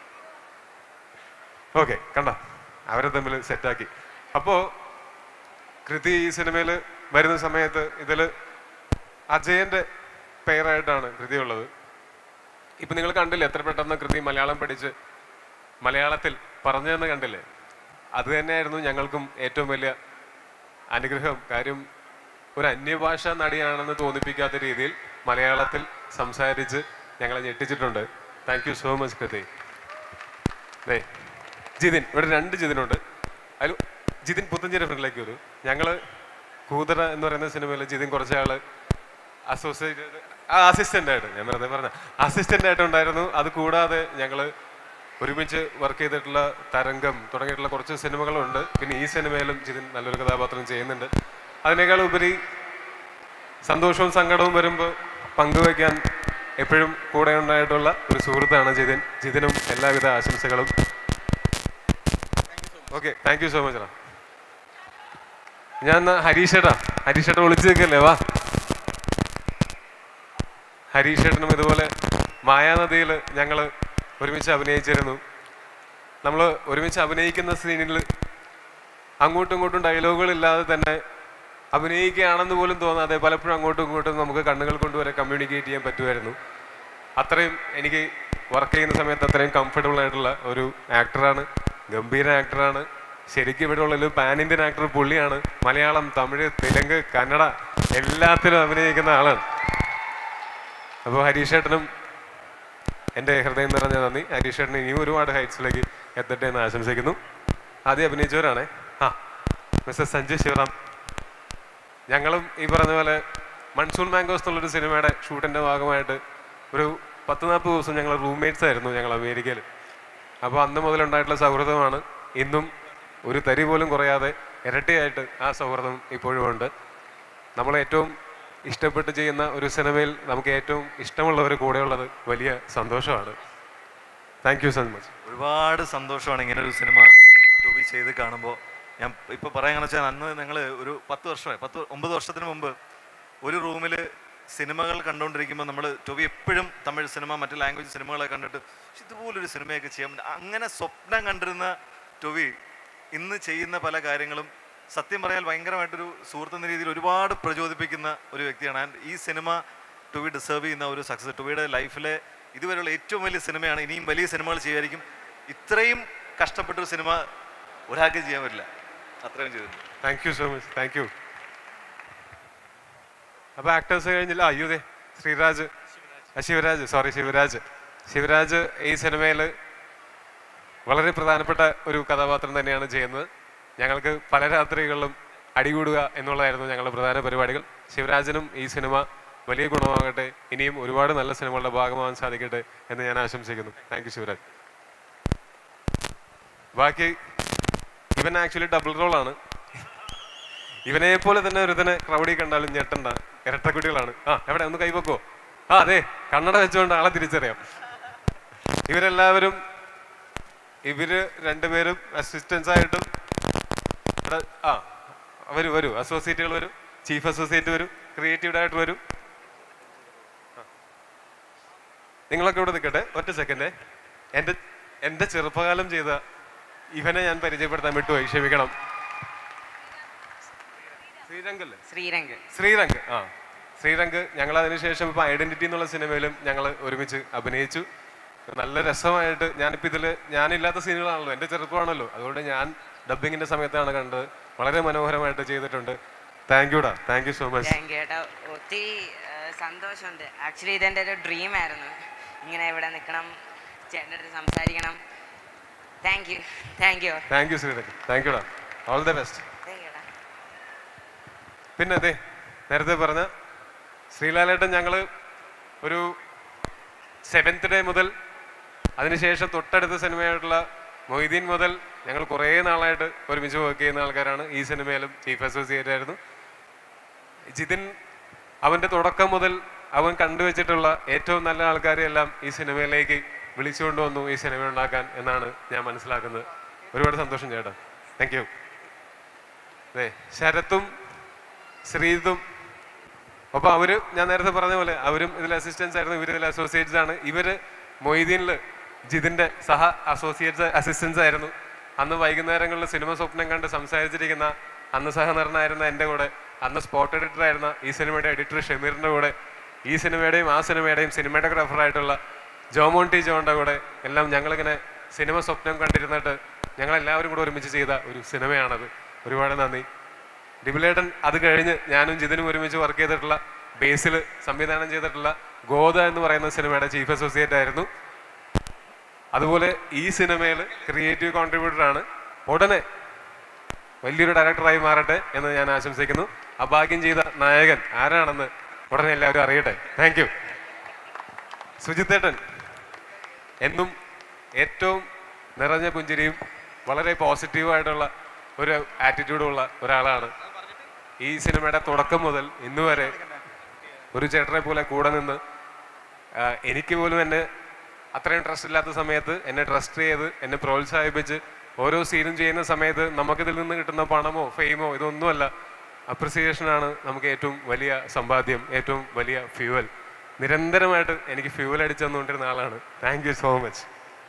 ഓക്കെ കണ്ട അവരെ തമ്മിൽ സെറ്റാക്കി അപ്പോൾ കൃതി ഈ സിനിമയിൽ വരുന്ന സമയത്ത് ഇതിൽ അജയന്റെ പേരായിട്ടാണ് കൃതി ഉള്ളത് ഇപ്പൊ നിങ്ങൾ കണ്ടില്ലേ എത്ര പെട്ടെന്ന് കൃതി മലയാളം പഠിച്ച് മലയാളത്തിൽ പറഞ്ഞതെന്ന് കണ്ടില്ലേ അത് തന്നെയായിരുന്നു ഞങ്ങൾക്കും ഏറ്റവും വലിയ അനുഗ്രഹം കാര്യം ഒരു അന്യഭാഷ നടിയാണെന്ന് തോന്നിപ്പിക്കാത്ത രീതിയിൽ മലയാളത്തിൽ സംസാരിച്ച് ഞങ്ങളെ ഞെട്ടിച്ചിട്ടുണ്ട് thank you so much Krithi ദേ ജിതിൻ ഇവിടെ രണ്ട് ജിതിനുണ്ട് അതിൽ ജിതിൻ പുത്തഞ്ചേരി ഫ്രണ്ടിലേക്ക് വരൂ ഞങ്ങള് കൂതറ എന്ന് പറയുന്ന സിനിമയിൽ ജിതിൻ കുറച്ചാള് അസോസിയേറ്റ് അസിസ്റ്റന്റ് ആയിട്ട് ഞാൻ വെറുതെ പറഞ്ഞ അസിസ്റ്റന്റ് ആയിട്ട് ഉണ്ടായിരുന്നു അത് കൂടാതെ ഞങ്ങള് ഒരുമിച്ച് വർക്ക് ചെയ്തിട്ടുള്ള തരംഗം തുടങ്ങിയിട്ടുള്ള കുറച്ച് സിനിമകളുണ്ട് പിന്നെ ഈ സിനിമയിലും ജിതിൻ നല്ലൊരു കഥാപാത്രം ചെയ്യുന്നുണ്ട് അതിനേക്കാൾ ഉപരി സന്തോഷവും സങ്കടവും വരുമ്പോൾ പങ്കുവയ്ക്കാൻ എപ്പോഴും കൂടെ ഉണ്ടായിട്ടുള്ള ഒരു സുഹൃത്താണ് ജിതിൻ ജിതിനും എല്ലാവിധ ആശംസകളും okay thank you so much ഞാൻ ഹരീഷേട്ടാ ഹരീഷേട്ടാ വിളിച്ചു നിൽക്കല്ലേ വാ ഹരീഷേട്ടനും ഇതുപോലെ മായാനദിയിൽ ഞങ്ങൾ ഒരുമിച്ച് അഭിനയിച്ചിരുന്നു നമ്മൾ ഒരുമിച്ച് അഭിനയിക്കുന്ന സീനിൽ അങ്ങോട്ടും ഇങ്ങോട്ടും ഡയലോഗുകളില്ലാതെ തന്നെ അഭിനയിക്കുകയാണെന്ന് പോലും തോന്നാതെ പലപ്പോഴും അങ്ങോട്ടും ഇങ്ങോട്ടും നമുക്ക് കണ്ണുകൾ കൊണ്ടുവരെ കമ്മ്യൂണിക്കേറ്റ് ചെയ്യാൻ പറ്റുമായിരുന്നു അത്രയും എനിക്ക് വർക്ക് ചെയ്യുന്ന സമയത്ത് അത്രയും കംഫർട്ടബിൾ ആയിട്ടുള്ള ഒരു ആക്ടറാണ് ഗംഭീര ആക്ടറാണ് ശരിക്കും ഇവിടെ ഉള്ള പാൻ ഇന്ത്യൻ ആക്ടർ പുള്ളിയാണ് മലയാളം തമിഴ് തെലുങ്ക് കന്നഡ എല്ലാത്തിലും അഭിനയിക്കുന്ന ആളാണ് അപ്പോൾ ഹരീഷേട്ടനും എൻ്റെ ഹൃദയം നിറഞ്ഞ നന്ദി ഹരീഷേട്ടന് ഇനിയും ഒരുപാട് ഹൈറ്റ്സിലേക്ക് എത്തട്ടെ എന്ന് ആശംസിക്കുന്നു ആദ്യം അഭിനയിച്ചവരാണേ ആ മിസ്റ്റർ സഞ്ജയ് ശിവറാം ഞങ്ങളും ഈ പറഞ്ഞ പോലെ മൺസൂൺ മാംഗോസ് എന്നുള്ളൊരു സിനിമയുടെ ഷൂട്ടിൻ്റെ ഭാഗമായിട്ട് ഒരു പത്ത് നാൽപ്പത് ദിവസം ഞങ്ങൾ റൂംമേറ്റ്സ് ആയിരുന്നു ഞങ്ങൾ അമേരിക്കയിൽ അപ്പോൾ അന്ന് മുതലുണ്ടായിട്ടുള്ള സൗഹൃദമാണ് ഇന്നും ഒരു തരി പോലും കുറയാതെ ഇരട്ടിയായിട്ട് ആ സൗഹൃദം ഇപ്പോഴും ഉണ്ട് നമ്മൾ ഏറ്റവും ഇഷ്ടപ്പെട്ട് ചെയ്യുന്ന ഒരു സിനിമയിൽ നമുക്ക് ഏറ്റവും ഇഷ്ടമുള്ളവർ കൂടെയുള്ളത് വലിയ സന്തോഷമാണ് താങ്ക് യു സോ മച്ച് ഒരുപാട് സന്തോഷമാണ് ഇങ്ങനെ ഒരു സിനിമ ടോബി ചെയ്ത് കാണുമ്പോൾ ഞാൻ ഇപ്പോൾ പറയാന്ന് വെച്ചാൽ അന്ന് ഞങ്ങൾ ഒരു പത്ത് വർഷമായി പത്ത് ഒമ്പത് വർഷത്തിന് മുമ്പ് ഒരു റൂമിൽ സിനിമകൾ കണ്ടുകൊണ്ടിരിക്കുമ്പോൾ നമ്മൾ ടോബി എപ്പോഴും തമിഴ് സിനിമ മറ്റ് ലാംഗ്വേജ് സിനിമകളൊക്കെ കണ്ടിട്ട് "ശ്ശ്, ഇതുപോലൊരു സിനിമയൊക്കെ ചെയ്യാൻ പറ്റും." അങ്ങനെ സ്വപ്നം കണ്ടിരുന്ന ടോബി ഇന്ന് ചെയ്യുന്ന പല കാര്യങ്ങളും സത്യം പറയാൻ ഭയങ്കരമായിട്ടൊരു സുഹൃത്തെന്ന രീതിയിൽ ഒരുപാട് പ്രചോദിപ്പിക്കുന്ന ഒരു വ്യക്തിയാണ് ആൻഡ് ഈ സിനിമ ടോബി ഡിസേർവ് ചെയ്യുന്ന ഒരു സക്സസ് ടോബിയുടെ ലൈഫിലെ ഇതുവരെയുള്ള ഏറ്റവും വലിയ സിനിമയാണ് ഇനിയും വലിയ സിനിമകൾ ചെയ്യുമായിരിക്കും ഇത്രയും കഷ്ടപ്പെട്ടൊരു സിനിമ ഒരാൾക്ക് ചെയ്യാൻ പറ്റില്ല അത്രയും ചെയ്തിട്ടുണ്ട് thank you so much thank you അപ്പോൾ ആക്ടേഴ്സ് കഴിഞ്ഞില്ല അയ്യോ ദേ ശ്രീരാജ് ആ, ശിവരാജ് സോറി ശിവരാജ് ശിവരാജ് ഈ സിനിമയിൽ വളരെ പ്രധാനപ്പെട്ട ഒരു കഥാപാത്രം തന്നെയാണ് ചെയ്യുന്നത് ഞങ്ങൾക്ക് പല രാത്രികളിലും അടികൂടുക എന്നുള്ളതായിരുന്നു ഞങ്ങളുടെ പ്രധാന പരിപാടികൾ ശിവരാജനും ഈ സിനിമ വലിയ ഗുണമാകട്ടെ ഇനിയും ഒരുപാട് നല്ല സിനിമകളുടെ ഭാഗമാകാൻ സാധിക്കട്ടെ എന്ന് ഞാൻ ആശംസിക്കുന്നു താങ്ക് യു ശിവരാജ് ബാക്കി ഇവൻ ആക്ച്വലി ഡബിൾ റോളാണ് ഇവനെ പോലെ തന്നെ ഒരുത്തനെ ക്രൗഡിൽ കണ്ടാലും ഞെട്ടണ്ട ഇരട്ടക്കുട്ടികളാണ് ആ എവിടെ ഒന്ന് കൈവക്കോ ആ അതെ കണ്ണട വെച്ചുകൊണ്ട് ആളെ തിരിച്ചറിയാം ഇവരെല്ലാവരും ഇവര് രണ്ടുപേരും അസിസ്റ്റൻസ് ആയിട്ടും ഇവിടെ ആ വരൂ വരൂ അസോസിയേറ്റുകൾ വരും ചീഫ് അസോസിയേറ്റ് വരും ക്രിയേറ്റീവ് ഡയറക്ടർ വരും ആ. നിങ്ങളൊക്കെ ഇവിടെ നിൽക്കട്ടെ ഒറ്റ സെക്കൻഡ് എൻ്റെ എൻ്റെ ചെറുപ്പകാലം ചെയ്ത ഇവനെ ഞാൻ പരിചയപ്പെടുത്താൻ വിട്ടുപോയി ക്ഷമിക്കണം ശ്രീരംഗല്ലേ ശ്രീരംഗ് ശ്രീരംഗ് ആ ശ്രീരംഗ് ഞങ്ങൾ അതിനുശേഷം ഇപ്പൊ ഐഡന്റിറ്റി എന്നുള്ള സിനിമയിലും ഞങ്ങൾ ഒരുമിച്ച് അഭിനയിച്ചു നല്ല രസമായിട്ട് ഞാനിപ്പോൾ ഇതിൽ ഞാനില്ലാത്ത സീനുകളാണല്ലോ എൻ്റെ ചെറുപ്പമാണല്ലോ അതുകൊണ്ട് ഞാൻ ഡബിങ്ങിന്റെ സമയത്താണ് കണ്ടത് വളരെ മനോഹരമായിട്ട് ചെയ്തിട്ടുണ്ട് താങ്ക് യുടാ thank you so much thank you ഏട്ടാ ഒത്തിരി ആ, സന്തോഷമുണ്ട് ആക്ച്വലി ഇതെൻ്റെ ഒരു ഡ്രീം ആയിരുന്നു ഇങ്ങനെ ഇവിടെ നിൽക്കണം ചേട്ടൻ്റെ അടുത്ത് സംസാരിക്കണം thank you thank you thank you Sreerang thank യുടാ all the best thank you ഏട്ടാ പിന്നെ അതെ നേരത്തെ പറഞ്ഞ ശ്രീലാലേട്ടൻ ഞങ്ങൾ ഒരു സെവൻത്ത് ഡേ മുതൽ അതിനുശേഷം തൊട്ടടുത്ത സിനിമയായിട്ടുള്ള മൊയ്തീൻ മുതൽ ഞങ്ങൾ കുറേ നാളായിട്ട് ഒരുമിച്ച് വർക്ക് ചെയ്യുന്ന ആൾക്കാരാണ് ഈ സിനിമയിലും ചീഫ് അസോസിയേറ്റ് ആയിരുന്നു ജിതിൻ അവൻ്റെ തുടക്കം മുതൽ അവൻ കണ്ടുവച്ചിട്ടുള്ള ഏറ്റവും നല്ല ആൾക്കാരെ എല്ലാം ഈ സിനിമയിലേക്ക് വിളിച്ചുകൊണ്ട് വന്നു ഈ സിനിമ ഉണ്ടാക്കാൻ എന്നാണ് ഞാൻ മനസ്സിലാക്കുന്നത് ഒരുപാട് സന്തോഷം ചേട്ടാ താങ്ക് യു അതെ ശരത്തും ശ്രീതും അപ്പൊ അവര് ഞാൻ നേരത്തെ പറഞ്ഞ പോലെ അവരും ഇതിൽ അസിസ്റ്റൻസ് ആയിരുന്നു ഇവർ ഇതിൽ അസോസിയേറ്റ്സ് ആണ് ഇവര് മൊയ്തീനിൽ ജിതിന്റെ സഹ അസോസിയേറ്റ്സ് അസിസ്റ്റൻസ് ആയിരുന്നു അന്ന് വൈകുന്നേരങ്ങളിൽ സിനിമ സ്വപ്നം കണ്ട് സംസാരിച്ചിരിക്കുന്ന അന്ന് സഹനടനായിരുന്ന എൻ്റെ കൂടെ അന്ന് സ്പോട്ട് എഡിറ്റർ ആയിരുന്ന ഈ സിനിമയുടെ എഡിറ്റർ ഷമീറിന്റെ കൂടെ ഈ സിനിമയുടെയും ആ സിനിമയുടെയും സിനിമാറ്റോഗ്രാഫർ ആയിട്ടുള്ള ജോമോൺ ടി ജോണിന്റെ കൂടെ എല്ലാം ഞങ്ങളിങ്ങനെ സിനിമ സ്വപ്നം കണ്ടിരുന്നിട്ട് ഞങ്ങൾ എല്ലാവരും കൂടെ ഒരുമിച്ച് ചെയ്ത ഒരു സിനിമയാണത് ഒരുപാട് നന്ദി ഡിബിലേട്ടൻ അത് കഴിഞ്ഞ് ഞാനും ജിതിനും ഒരുമിച്ച് വർക്ക് ചെയ്തിട്ടുള്ള ബേസിൽ സംവിധാനം ചെയ്തിട്ടുള്ള ഗോദ എന്ന് പറയുന്ന സിനിമയുടെ ചീഫ് അസോസിയേറ്റ് ആയിരുന്നു അതുപോലെ ഈ സിനിമയിൽ ക്രിയേറ്റീവ് കോൺട്രിബ്യൂട്ടർ ആണ് ഉടനെ വലിയൊരു ഡയറക്ടറായി മാറട്ടെ എന്ന് ഞാൻ ആശംസിക്കുന്നു അഭാഗ്യം ചെയ്ത നായകൻ ആരാണെന്ന് ഉടനെ എല്ലാവരും അറിയട്ടെ താങ്ക് യു സുജിത്തേട്ടൻ എന്നും ഏറ്റവും നിറഞ്ഞ പുഞ്ചിരിയും വളരെ പോസിറ്റീവായിട്ടുള്ള ഒരു ആറ്റിറ്റ്യൂഡുള്ള ഒരാളാണ് ഈ സിനിമയുടെ തുടക്കം മുതൽ ഇന്ന് വരെ ഒരു ചേട്ടനെ പോലെ കൂടെ നിന്ന് ആ, എനിക്ക് പോലും എന്നെ അത്രയും ട്രസ്റ്റ് ഇല്ലാത്ത സമയത്ത് എന്നെ ട്രസ്റ്റ് ചെയ്ത് എന്നെ പ്രോത്സാഹിപ്പിച്ച് ഓരോ സീനും ചെയ്യുന്ന സമയത്ത് നമുക്കിതിൽ നിന്ന് കിട്ടുന്ന പണമോ ഫെയിമോ ഇതൊന്നുമല്ല അപ്രിസിയേഷനാണ് നമുക്ക് ഏറ്റവും വലിയ സമ്പാദ്യം ഏറ്റവും വലിയ ഫ്യൂവൽ നിരന്തരമായിട്ട് എനിക്ക് ഫ്യൂൽ അടിച്ചു തന്നുകൊണ്ടിരുന്ന ആളാണ് താങ്ക് യു സോ മച്ച്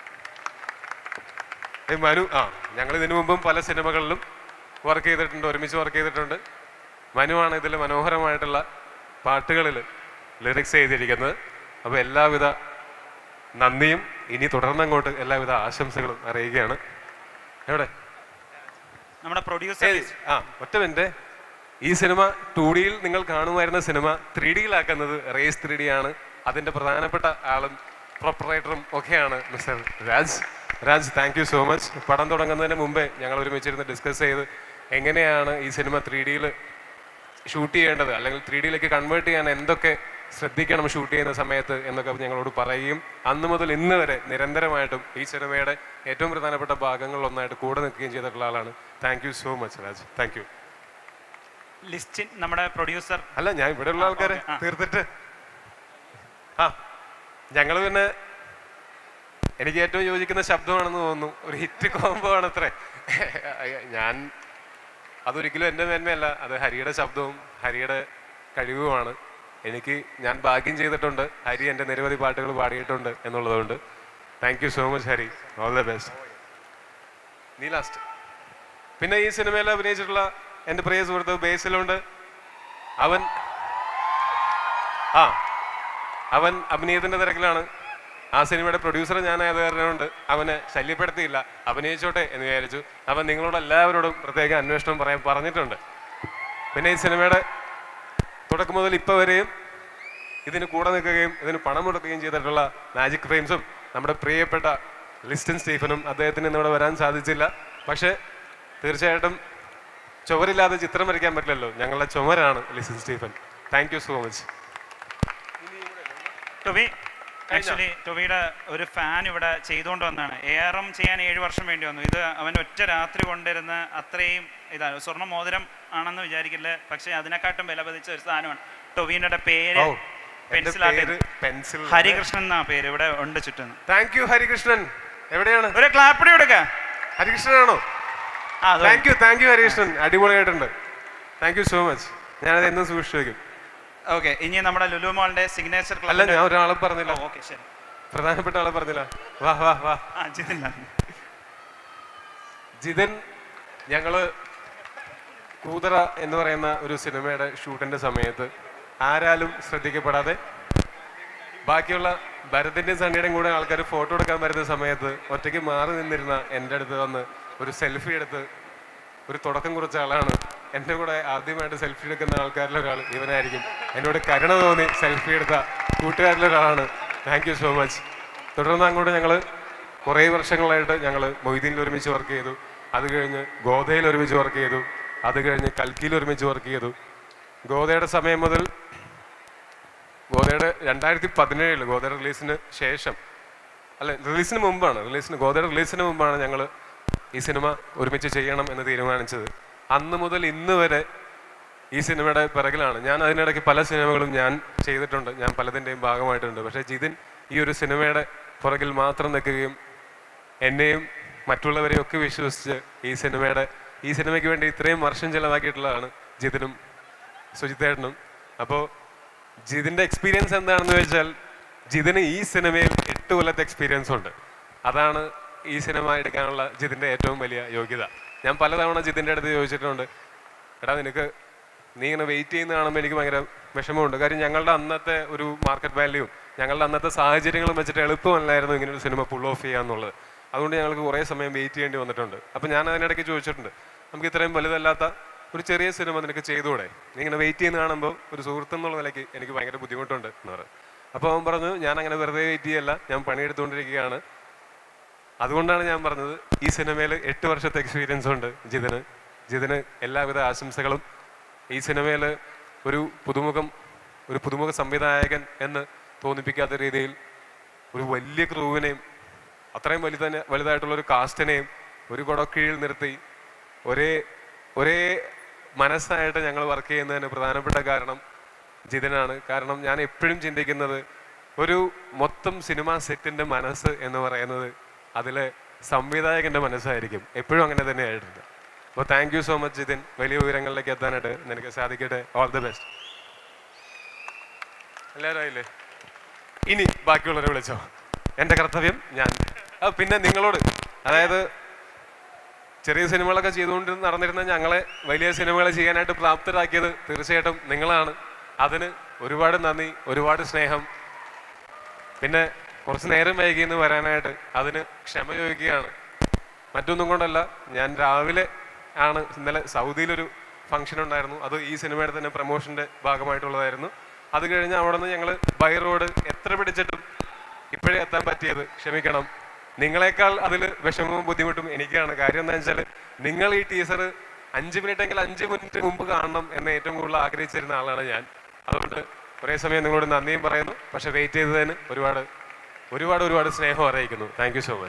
ഏയ് മനു ആ ഞങ്ങൾ ഇതിനു മുമ്പും പല സിനിമകളിലും വർക്ക് ചെയ്തിട്ടുണ്ട് ഒരുമിച്ച് വർക്ക് ചെയ്തിട്ടുണ്ട് മനുവാണ് ഇതിൽ മനോഹരമായിട്ടുള്ള പാട്ടുകളിൽ ലിറിക്സ് ചെയ്തിരിക്കുന്നത് അപ്പോൾ എല്ലാവിധ നന്ദിയും ഇനി തുടർന്നങ്ങോട്ട് എല്ലാവിധ ആശംസകളും അറിയിക്കുകയാണ് എവിടെ നമ്മുടെ പ്രൊഡ്യൂസർ ഏയ്, ആ ഒറ്റ മിനിറ്റ് ഈ സിനിമ ടു ഡിയിൽ നിങ്ങൾ കാണുമായിരുന്ന സിനിമ ത്രീ ഡിയിലാക്കുന്നത് റേസ് ത്രീ ഡി ആണ് അതിന്റെ പ്രധാനപ്പെട്ട ആളും പ്രൊപ്പറേറ്ററും ഒക്കെയാണ് mister Raj Raj thank you so much പടം തുടങ്ങുന്നതിന് മുമ്പേ ഞങ്ങൾ ഒരുമിച്ചിരുന്ന് ഡിസ്കസ് ചെയ്ത് എങ്ങനെയാണ് ഈ സിനിമ ത്രീ ഡിയിൽ ഷൂട്ട് ചെയ്യേണ്ടത് അല്ലെങ്കിൽ ത്രീ ഡിയിലേക്ക് കൺവേർട്ട് ചെയ്യാൻ എന്തൊക്കെ ശ്രദ്ധിക്കണം ഷൂട്ട് ചെയ്യുന്ന സമയത്ത് എന്നൊക്കെ ഞങ്ങളോട് പറയുകയും അന്ന് മുതൽ ഇന്ന് വരെ നിരന്തരമായിട്ടും ഈ സിനിമയുടെ ഏറ്റവും പ്രധാനപ്പെട്ട ഭാഗങ്ങളിൽ ഒന്നായിട്ട് കൂടെ നിൽക്കുകയും ചെയ്തിട്ടുള്ള ആളാണ് thank you so much Raj thank you Listin നമ്മുടെ പ്രൊഡ്യൂസർ അല്ല ഞാൻ ഇവിടെയുള്ള ആൾക്കാരെ ഓക്കേ, ആ. തീർത്തിട്ട് ആ ഞങ്ങൾ പിന്നെ എനിക്ക് ഏറ്റവും യോജിക്കുന്ന ശബ്ദമാണെന്ന് തോന്നുന്നു ഒരു ഹിറ്റ് കോംബോ ആണ് അത്രേ ഞാൻ അതൊരിക്കലും എൻ്റെ മേന്മയല്ല അത് ഹരിയുടെ ശബ്ദവും ഹരിയുടെ കഴിവുമാണ് എനിക്ക് ഞാൻ ഭാഗ്യം ചെയ്തിട്ടുണ്ട് ഹരി എൻ്റെ നിരവധി പാട്ടുകൾ പാടിയിട്ടുണ്ട് എന്നുള്ളതുകൊണ്ട് thank you so much Hari all the best നീ ലാസ്റ്റ് പിന്നെ ഈ സിനിമയിൽ അഭിനയിച്ചിട്ടുള്ള എൻ്റെ പ്രിയ സുഹൃത്ത് ബേസിലുണ്ട് അവൻ ആ അവൻ അഭിനയത്തിന്റെ തിരക്കിലാണ് ആ സിനിമയുടെ പ്രൊഡ്യൂസർ ഞാനായത് കാരണമുണ്ട് അവനെ ശല്യപ്പെടുത്തിയില്ല അഭിനയിച്ചോട്ടെ എന്ന് വിചാരിച്ചു അവൻ നിങ്ങളോട് എല്ലാവരോടും പ്രത്യേക അന്വേഷണം പറയാൻ പറഞ്ഞിട്ടുണ്ട് പിന്നെ ഈ സിനിമയുടെ തുടക്കം മുതൽ ഇപ്പോൾ വരെയും ഇതിന് കൂടെ നിൽക്കുകയും ഇതിന് പണം മുടക്കുകയും ചെയ്തിട്ടുള്ള മാജിക് ഫ്രെയിംസും നമ്മുടെ പ്രിയപ്പെട്ട ലിസ്റ്റൻ സ്റ്റീഫനും അദ്ദേഹത്തിന് ഇന്നിവിടെ വരാൻ സാധിച്ചില്ല പക്ഷേ തീർച്ചയായിട്ടും ചുവരില്ലാതെ ചിത്രം വരയ്ക്കാൻ പറ്റില്ലല്ലോ ഞങ്ങളുടെ ചുമരാണ് Listin Stephen thank you so much Tovi actually ടൊവിയുടെ ഒരു ഫാൻ ഇവിടെ ചെയ്തുകൊണ്ട് വന്നതാണ് എ ആർ എം ചെയ്യാൻ ഏഴ് വർഷം വേണ്ടി വന്നു ഇത് അവൻ ഒറ്റ രാത്രി കൊണ്ടിരുന്ന് അത്രയും ഇതാണ് സ്വർണ്ണ മോതിരം ആണെന്ന് വിചാരിക്കില്ല പക്ഷേ അതിനെക്കാട്ടും വില പതിച്ച ഒരു സാധനമാണ് ടൊവിയുടെ പേര് ഓ, എന്റെ പെൻസിൽ പേര് പെൻസിൽ ഹരികൃഷ്ണൻ എന്നാ പേര് ഇവിടെ ഉണ്ട് ചുറ്റും താങ്ക് യു ഹരികൃഷ്ണൻ എവിടെയാണ് ഒരു ക്ലാപ്പടി കൊടുക്ക ഹരികൃഷ്ണനാണോ ആ അത് thank you thank you Harikrishnan അടിപൊളിയായിട്ടുണ്ട് താങ്ക് യു സോ മച്ച് ഞാനത് എന്നും സൂക്ഷിച്ചു വെക്കും ഓക്കെ ഇനി നമ്മുടെ ലുലു മോളിന്റെ സിഗ്നേച്ചർ അല്ല ഞാൻ ഒരാളെ പറഞ്ഞില്ല ഓക്കെ ശരി പ്രധാനപ്പെട്ട ആളെ പറഞ്ഞില്ല വാ വാ വാ ആ ജിതിൻ ജിതൻ ഞങ്ങള് കൂതറ എന്ന് പറയുന്ന ഒരു സിനിമയുടെ ഷൂട്ടിന്റെ സമയത്ത് ആരാലും ശ്രദ്ധിക്കപ്പെടാതെ ബാക്കിയുള്ള ഭരതിന്റെയും സണ്ണിയുടെയും കൂടെ ആൾക്കാർ ഫോട്ടോ എടുക്കാൻ വരുന്ന സമയത്ത് ഒറ്റയ്ക്ക് മാറി നിന്നിരുന്ന എൻ്റെ അടുത്ത് വന്ന് ഒരു സെൽഫി എടുത്ത് ഒരു തുടക്കം കുറിച്ച ആളാണ് എൻ്റെ കൂടെ ആദ്യമായിട്ട് സെൽഫി എടുക്കുന്ന ആൾക്കാരിൽ ഒരാൾ ഇവനായിരിക്കും എന്നോട് കരുണ തോന്നി സെൽഫി എടുത്ത കൂട്ടുകാരിലൊരാളാണ് താങ്ക് യു സോ മച്ച് തുടർന്ന് അങ്ങോട്ട് ഞങ്ങൾ കുറേ വർഷങ്ങളായിട്ട് ഞങ്ങൾ മൊയ്തീനിൽ ഒരുമിച്ച് വർക്ക് ചെയ്തു അത് കഴിഞ്ഞ് ഗോതയിൽ ഒരുമിച്ച് വർക്ക് ചെയ്തു അത് കഴിഞ്ഞ് കൽക്കിയിൽ ഒരുമിച്ച് വർക്ക് ചെയ്തു ഗോതയുടെ സമയം മുതൽ ഗോതയുടെ രണ്ടായിരത്തി പതിനേഴില് ഗോദ റിലീസിന് ശേഷം അല്ല റിലീസിന് മുമ്പാണ് റിലീസിന് ഗോദയുടെ റിലീസിന് മുമ്പാണ് ഞങ്ങൾ ഈ സിനിമ ഒരുമിച്ച് ചെയ്യണം എന്ന് തീരുമാനിച്ചത് അന്ന് മുതൽ ഇന്ന് വരെ ഈ സിനിമയുടെ പിറകിലാണ് ഞാൻ അതിനിടയ്ക്ക് പല സിനിമകളും ഞാൻ ചെയ്തിട്ടുണ്ട് ഞാൻ പലതിൻ്റെയും ഭാഗമായിട്ടുണ്ട് പക്ഷേ ജിതിൻ ഈ ഒരു സിനിമയുടെ പുറകിൽ മാത്രം നിൽക്കുകയും എന്നെയും മറ്റുള്ളവരെയും ഒക്കെ വിശ്വസിച്ച് ഈ സിനിമയുടെ ഈ സിനിമയ്ക്ക് വേണ്ടി ഇത്രയും വർഷം ചിലവാക്കിയിട്ടുള്ളതാണ് ജിതിനും സുജിത്തേട്ടനും അപ്പോൾ ജിതിൻ്റെ എക്സ്പീരിയൻസ് എന്താണെന്ന് വെച്ചാൽ ജിതിന് ഈ സിനിമയിൽ എട്ട് കൊല്ലത്തെ എക്സ്പീരിയൻസ് ഉണ്ട് അതാണ് ഈ സിനിമ എടുക്കാനുള്ള ജിതിൻ്റെ ഏറ്റവും വലിയ യോഗ്യത ഞാൻ പലതവണ ജിതിൻ്റെ അടുത്ത് ചോദിച്ചിട്ടുണ്ട് എടാ നിനക്ക് നീ ഇങ്ങനെ വെയിറ്റ് ചെയ്യുന്ന കാണുമ്പോൾ എനിക്ക് ഭയങ്കര വിഷമമുണ്ട് കാര്യം ഞങ്ങളുടെ അന്നത്തെ ഒരു മാർക്കറ്റ് വാല്യൂ ഞങ്ങളുടെ അന്നത്തെ സാഹചര്യങ്ങളും വെച്ചിട്ട് എളുപ്പമല്ലായിരുന്നു ഇങ്ങനെ ഒരു സിനിമ പുൾ ഓഫ് ചെയ്യാന്നുള്ളത് അതുകൊണ്ട് ഞങ്ങൾക്ക് കുറേ സമയം വെയിറ്റ് ചെയ്യേണ്ടി വന്നിട്ടുണ്ട് അപ്പോൾ ഞാൻ അതിനിടയ്ക്ക് ചോദിച്ചിട്ടുണ്ട് നമുക്ക് ഇത്രയും വലുതല്ലാത്ത ഒരു ചെറിയ സിനിമ നിനക്ക് ചെയ്തുകൂടെ നീ ഇങ്ങനെ വെയിറ്റ് ചെയ്യുന്ന കാണുമ്പോൾ ഒരു സുഹൃത്ത് എന്നുള്ള നിലയ്ക്ക് എനിക്ക് ഭയങ്കര ബുദ്ധിമുട്ടുണ്ട് എന്ന് പറഞ്ഞു അപ്പോൾ അവൻ പറഞ്ഞു ഞാൻ അങ്ങനെ വെറുതെ വെയിറ്റ് ചെയ്യല്ല ഞാൻ പണിയെടുത്തുകൊണ്ടിരിക്കുകയാണ് അതുകൊണ്ടാണ് ഞാൻ പറഞ്ഞത് ഈ സിനിമയിൽ എട്ട് വർഷത്തെ എക്സ്പീരിയൻസ് ഉണ്ട് ജിതിന് ജിതിന് എല്ലാവിധ ആശംസകളും ഈ സിനിമയിൽ ഒരു പുതുമുഖം ഒരു പുതുമുഖ സംവിധായകൻ എന്ന് തോന്നിപ്പിക്കാത്ത രീതിയിൽ ഒരു വലിയ ക്രൂവിനെയും അത്രയും വലുത വലുതായിട്ടുള്ള ഒരു കാസ്റ്റിനെയും ഒരു കുടക്കീഴിൽ നിർത്തി ഒരേ ഒരേ മനസ്സായിട്ട് ഞങ്ങൾ വർക്ക് ചെയ്യുന്നതിന് പ്രധാനപ്പെട്ട കാരണം ജിതിനാണ് കാരണം ഞാൻ എപ്പോഴും ചിന്തിക്കുന്നത് ഒരു മൊത്തം സിനിമ സെറ്റിന്റെ മനസ്സ് എന്ന് പറയുന്നത് അതിലെ സംവിധായകന്റെ മനസ്സായിരിക്കും എപ്പോഴും അങ്ങനെ തന്നെ ആയിട്ടുണ്ട് അപ്പോൾ thank you so much Jithin വലിയ ഉയരങ്ങളിലേക്ക് എത്താനായിട്ട് നിനക്ക് സാധിക്കട്ടെ ഓൾ ദി ബെസ്റ്റ് എല്ലാവരും ആയില്ലേ ഇനി ബാക്കിയുള്ളവരെ വിളിച്ചോ എൻ്റെ കർത്തവ്യം ഞാൻ ആ, പിന്നെ നിങ്ങളോട് അതായത് ചെറിയ സിനിമകളൊക്കെ ചെയ്തുകൊണ്ട് നടന്നിരുന്ന ഞങ്ങളെ വലിയ സിനിമകൾ ചെയ്യാനായിട്ട് പ്രാപ്തരാക്കിയത് തീർച്ചയായിട്ടും നിങ്ങളാണ് അതിന് ഒരുപാട് നന്ദി ഒരുപാട് സ്നേഹം പിന്നെ കുറച്ച് നേരം വൈകിന്ന് വരാനായിട്ട് അതിന് ക്ഷമ ചോദിക്കുകയാണ് മറ്റൊന്നും കൊണ്ടല്ല ഞാൻ രാവിലെ ആണ് ഇന്നലെ സൗദിയിലൊരു ഫംഗ്ഷൻ ഉണ്ടായിരുന്നു അത് ഈ സിനിമയുടെ തന്നെ പ്രൊമോഷന്റെ ഭാഗമായിട്ടുള്ളതായിരുന്നു അത് കഴിഞ്ഞ് അവിടെ നിന്ന് ഞങ്ങൾ ബൈ റോഡ് എത്ര പിടിച്ചിട്ടും ഇപ്പോഴേ എത്താൻ പറ്റിയത് ക്ഷമിക്കണം നിങ്ങളെക്കാൾ അതിൽ വിഷമവും ബുദ്ധിമുട്ടും എനിക്കാണ് കാര്യം എന്താ വെച്ചാൽ നിങ്ങൾ ഈ ടീസർ അഞ്ച് മിനിറ്റ് എങ്കിൽ അഞ്ച് മിനിറ്റ് മുമ്പ് കാണണം എന്ന് ഏറ്റവും കൂടുതൽ ആഗ്രഹിച്ചിരുന്ന ആളാണ് ഞാൻ അതുകൊണ്ട് ഒരേ സമയം നിങ്ങളോട് നന്ദിയും പറയുന്നു പക്ഷെ വെയിറ്റ് ചെയ്തതിന് ഒരുപാട് ഒരുപാട് ഒരുപാട് സ്നേഹം അറിയിക്കുന്നു താങ്ക് യു സോ മച്ച്